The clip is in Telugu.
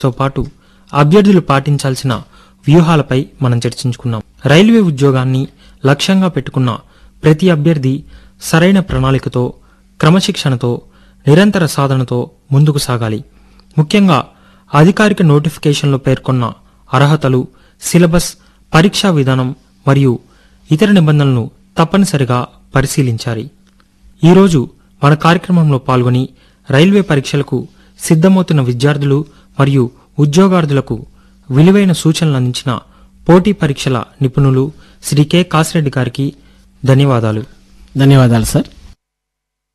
తో పాటు అభ్యర్థులు పాటించాల్సిన వ్యూహాలపై మనం చర్చించుకున్నాం రైల్వే ఉద్యోగాన్ని లక్ష్యంగా పెట్టుకున్న ప్రతి అభ్యర్థి సరైన ప్రణాళికతో క్రమశిక్షణతో నిరంతర సాధనతో ముందుకు సాగాలి ముఖ్యంగా అధికారిక నోటిఫికేషన్లో పేర్కొన్న అర్హతలు సిలబస్ పరీక్షా విధానం మరియు ఇతర నిబంధనలను తప్పనిసరిగా పరిశీలించాలి ఈరోజు మన కార్యక్రమంలో పాల్గొని రైల్వే పరీక్షలకు సిద్ధమవుతున్న విద్యార్థులు మరియు ఉద్యోగార్థులకు విలువైన సూచనలు అందించిన పోటీ పరీక్షల నిపుణులు శ్రీ కె కాసిరెడ్డి గారికి ధన్యవాదాలు ధన్యవాదాలు సార్